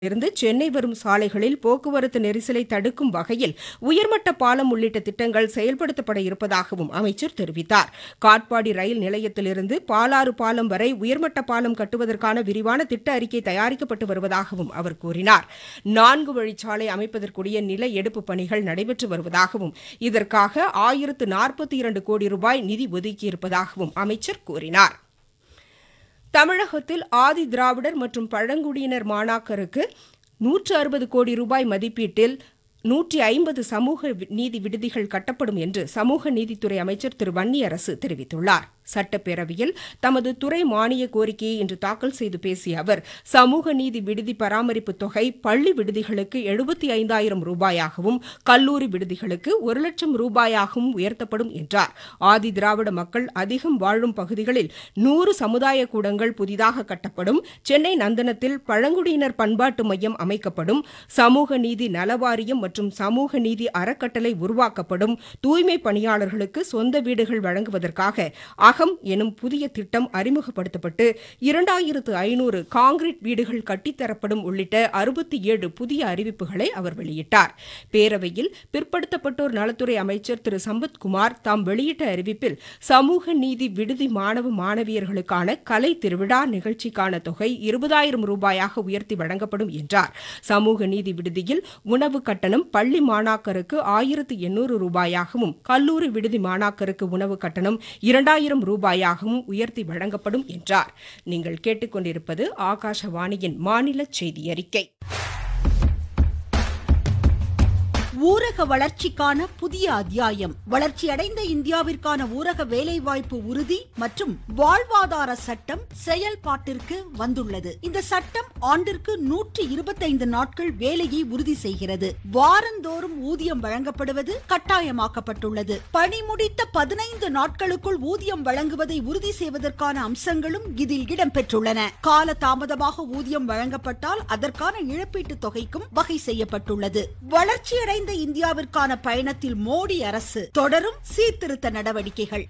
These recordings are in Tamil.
இருந்து சென்னை வரும் சாலைகளில் போக்குவரத்து நெரிசலை தடுக்கும் வகையில் உயர்மட்ட பாலம் உள்ளிட்ட திட்டங்கள் செயல்படுத்தப்பட இருப்பதாகவும் அமைச்சர் தெரிவித்தார் காட்பாடி ரயில் நிலையத்திலிருந்து பாலாறு பாலம் வரை உயர்மட்ட பாலம் கட்டுவதற்கான விரிவான திட்ட அறிக்கை தயாரிக்கப்பட்டு வருவதாகவும் அவர் கூறினார் நான்கு வழிச்சாலை அமைப்பதற்குரிய நில எடுப்பு பணிகள் நடைபெற்று வருவதாகவும் இதற்காக ஆயிரத்து நாற்பத்தி இரண்டு கோடி ரூபாய் நிதி ஒதுக்கியிருப்பதாகவும் அமைச்சர் கூறினார் தமிழகத்தில் ஆதி திராவிடர் மற்றும் பழங்குடியினர் மாணாக்கருக்கு நூற்று அறுபது கோடி ரூபாய் மதிப்பீட்டில் நூற்றி ஐம்பது சமூக நீதி விடுதிகள் கட்டப்படும் என்று சமூக நீதித்துறை அமைச்சர் திரு வன்னியரசு தெரிவித்துள்ளார் சட்டப்பேரவையில் தமது துறை மானிய கோரிக்கையை இன்று தாக்கல் செய்து பேசிய அவர் சமூக நீதி விடுதி பராமரிப்பு தொகை பள்ளி விடுதிகளுக்கு எழுபத்தி ஐந்தாயிரம் ரூபாயாகவும் கல்லூரி விடுதிகளுக்கு ஒரு லட்சம் ரூபாயாகவும் உயர்த்தப்படும் என்றார் ஆதி திராவிட மக்கள் அதிகம் வாழும் பகுதிகளில் நூறு சமுதாய கூடங்கள் புதிதாக கட்டப்படும் சென்னை நந்தனத்தில் பழங்குடியினர் பண்பாட்டு மையம் அமைக்கப்படும் சமூக நீதி நலவாரியம் மற்றும் சமூக நீதி அறக்கட்டளை உருவாக்கப்படும் தூய்மை பணியாளர்களுக்கு சொந்த வீடுகள் வழங்குவதற்காக அகம் எனும் புதிய திட்டம் அறிமுகப்படுத்தப்பட்டு இரண்டாயிரத்து ஐநூறு காங்கிரீட் வீடுகள் கட்டித்தரப்படும் உள்ளிட்ட அறுபத்தி ஏழு புதிய அறிவிப்புகளை அவர் வெளியிட்டார் பேரவையில் பிற்படுத்தப்பட்டோர் நலத்துறை அமைச்சர் திரு சம்பத்குமார் தாம் வெளியிட்ட அறிவிப்பில் சமூக நீதி விடுதி மாணவ மாணவியர்களுக்கான கலை திருவிழா நிகழ்ச்சிக்கான தொகை இருபதாயிரம் ரூபாயாக உயர்த்தி வழங்கப்படும் என்றார் சமூக நீதி விடுதியில் உணவு கட்டணம் பள்ளி மாணாக்கருக்கு ஆயிரத்து எண்ணூறு ரூபாயாகவும் கல்லூரி விடுதி மாணாக்கருக்கு உணவு கட்டணம் இரண்டாயிரம் ரூபாயாகவும் உயர்த்தி வழங்கப்படும் என்றார் நீங்கள் கேட்டுக்கொண்டிருப்பது ஆகாஷவாணியின் மாநில செய்தி அறிக்கை ஊரக வளர்ச்சிக்கான புதிய அத்தியாயம் வளர்ச்சியடைந்த இந்தியாவிற்கான ஊரக வேலைவாய்ப்பு உறுதி மற்றும் வாழ்வாதார சட்டம் செயல்பாட்டிற்கு வந்துள்ளது இந்த சட்டம் ஆண்டிற்கு நூற்றி இருபத்தைந்து நாட்கள் வேலையை உறுதி செய்கிறது வாரந்தோறும் ஊதியம் வழங்கப்படுவது கட்டாயமாக்கப்பட்டுள்ளது பணி முடித்த பதினைந்து நாட்களுக்குள் ஊதியம் வழங்குவதை உறுதி செய்வதற்கான அம்சங்களும் இதில் இடம்பெற்றுள்ளன கால தாமதமாக ஊதியம் வழங்கப்பட்டால் அதற்கான இழப்பீட்டுத் தொகைக்கும் வகை செய்யப்பட்டுள்ளது வளர்ச்சியடைந்த இந்தியாவிற்கான பயணத்தில் மோடி அரசு தொடரும் சீர்திருத்த நடவடிக்கைகள்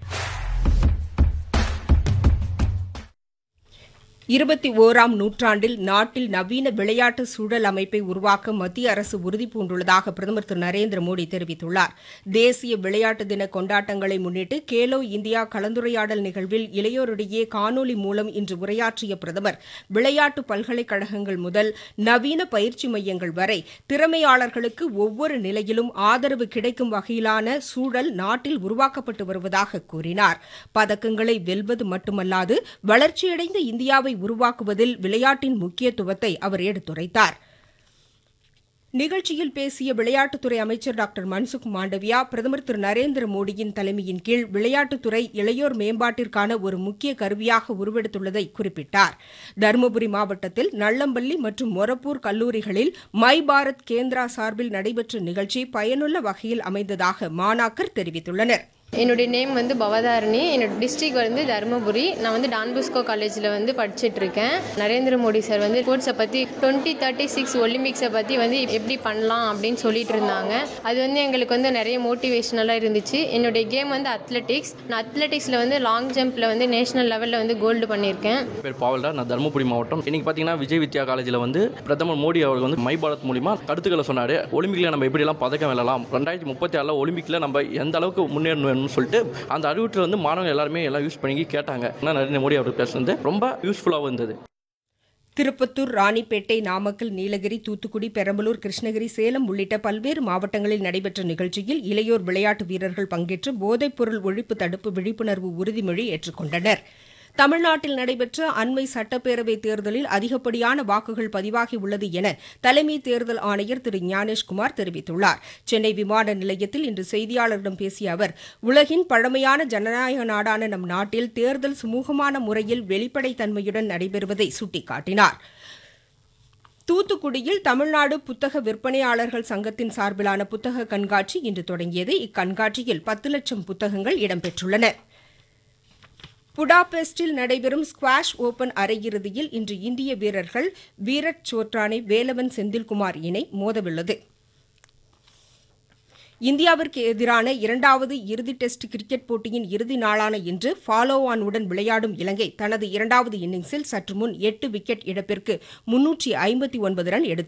இருபத்தி ஓராம் நூற்றாண்டில் நாட்டில் நவீன விளையாட்டு சூழல் அமைப்பை உருவாக்க மத்திய அரசு உறுதிபூண்டுள்ளதாக பிரதமர் திரு நரேந்திர மோடி தெரிவித்துள்ளார் தேசிய விளையாட்டு தின கொண்டாட்டங்களை முன்னிட்டு கேலோ இந்தியா கலந்துரையாடல் நிகழ்வில் இளையோரிடையே காணொலி மூலம் இன்று உரையாற்றிய பிரதமர் விளையாட்டு பல்கலைக்கழகங்கள் முதல் நவீன பயிற்சி மையங்கள் வரை திறமையாளர்களுக்கு ஒவ்வொரு நிலையிலும் ஆதரவு கிடைக்கும் வகையிலான சூழல் நாட்டில் உருவாக்கப்பட்டு வருவதாக கூறினார் பதக்கங்களை வெல்வது மட்டுமல்லாது வளர்ச்சியடைந்த இந்தியாவை உருவாக்குவதில் விளையாட்டின் முக்கியத்துவத்தை அவர் எடுத்துரைத்தார் நிகழ்ச்சியில் பேசிய விளையாட்டுத்துறை அமைச்சர் டாக்டர் மன்சுக் மாண்டவியா பிரதமர் திரு நரேந்திர மோடியின் தலைமையின் கீழ் விளையாட்டுத்துறை இளையோர் மேம்பாட்டிற்கான ஒரு முக்கிய கருவியாக உருவெடுத்துள்ளதை குறிப்பிட்டார் தருமபுரி மாவட்டத்தில் நள்ளம்பள்ளி மற்றும் மொரப்பூர் கல்லூரிகளில் மை பாரத் கேந்திரா சார்பில் நடைபெற்ற நிகழ்ச்சி பயனுள்ள வகையில் அமைந்ததாக மாணாக்கர் தெரிவித்துள்ளனா் என்னுடைய நேம் வந்து பவதாரணி என்னோட டிஸ்ட்ரிக் வந்து தருமபுரி நான் வந்து டான்புஸ்கோ காலேஜில் வந்து படிச்சுட்டு இருக்கேன் நரேந்திர மோடி சார் வந்து ஸ்போர்ட்ஸை பற்றி டுவெண்ட்டி தேர்ட்டி சிக்ஸ் ஒலிம்பிக்ஸை பற்றி வந்து எப்படி பண்ணலாம் அப்படின்னு சொல்லிட்டு இருந்தாங்க அது வந்து எங்களுக்கு வந்து நிறைய மோட்டிவேஷனலாக இருந்துச்சு என்னுடைய கேம் வந்து அத்லெட்டிக்ஸ் நான் அத்லெட்டிக்ஸில் வந்து லாங் ஜம்பில் வந்து நேஷனல் லெவலில் வந்து கோல்டு பண்ணியிருக்கேன் பேர் பாவல்டா நான் தருமபுரி மாவட்டம் இன்னைக்கு பார்த்தீங்கன்னா விஜய் வித்யா காலேஜில் வந்து பிரதமர் மோடி அவர்கள் வந்து மை பாரத் மூலிமா கருத்துக்களை சொன்னார் ஒலிம்பிக்கில் நம்ம எப்படிலாம் பதக்கம் வெல்லலாம் ரெண்டாயிரத்தி முப்பத்தி ஆறில் ஒலிம்பிக்கில் நம்ம எந்த அளவுக்கு முன்னேறணும் சொல்லிட்டு அந்த அறிவிட்டில் வந்து மாணவர்கள் எல்லாருமே எல்லாம் யூஸ் பண்ணி கேட்டாங்க ஆனால் நரேந்திர மோடி அவர் பேசுனது ரொம்ப யூஸ்ஃபுல்லாகவும் இருந்தது திருப்பத்தூர் ராணிப்பேட்டை நாமக்கல் நீலகிரி தூத்துக்குடி பெரம்பலூர் கிருஷ்ணகிரி சேலம் உள்ளிட்ட பல்வேறு மாவட்டங்களில் நடைபெற்ற நிகழ்ச்சியில் இளையோர் விளையாட்டு வீரர்கள் பங்கேற்று போதைப்பொருள் ஒழிப்பு தடுப்பு விழிப்புணர்வு உறுதிமொழி ஏற்றுக்கொண்டனர் தமிழ்நாட்டில் நடைபெற்ற அண்மை சட்டப்பேரவைத் தேர்தலில் அதிகப்படியான வாக்குகள் பதிவாகியுள்ளது என தலைமை தேர்தல் ஆணையர் திரு ஞானேஷ்குமார் தெரிவித்துள்ளார் சென்னை விமான நிலையத்தில் இன்று செய்தியாளர்களிடம் பேசிய அவர் உலகின் பழமையான ஜனநாயக நாடான நம் நாட்டில் தேர்தல் சுமூகமான முறையில் வெளிப்படைத்தன்மையுடன் நடைபெறுவதை சுட்டிக்காட்டினார் தூத்துக்குடியில் தமிழ்நாடு புத்தக விற்பனையாளர்கள் சங்கத்தின் சார்பிலான புத்தக கண்காட்சி இன்று தொடங்கியது இக்கண்காட்சியில் பத்து லட்சம் புத்தகங்கள் இடம்பெற்றுள்ளன புடாபெஸ்டில் நடைபெறும் ஸ்குவாஷ் ஓபன் அரையிறுதியில் இன்று இந்திய வீரர்கள் வீரட் சோட்ரானை வேலவன் செந்தில்குமார் இணை மோதவுள்ளது இந்தியாவிற்கு எதிரான இரண்டாவது இறுதி டெஸ்ட் கிரிக்கெட் போட்டியின் இறுதி நாளான இன்று ஃபாலோ ஆனுடன் விளையாடும் இலங்கை தனது இரண்டாவது இன்னிங்ஸில் சற்று முன் எட்டு விக்கெட் இழப்பிற்கு முன்னூற்றி ஐம்பத்தி ஒன்பது ரன் எடுத்து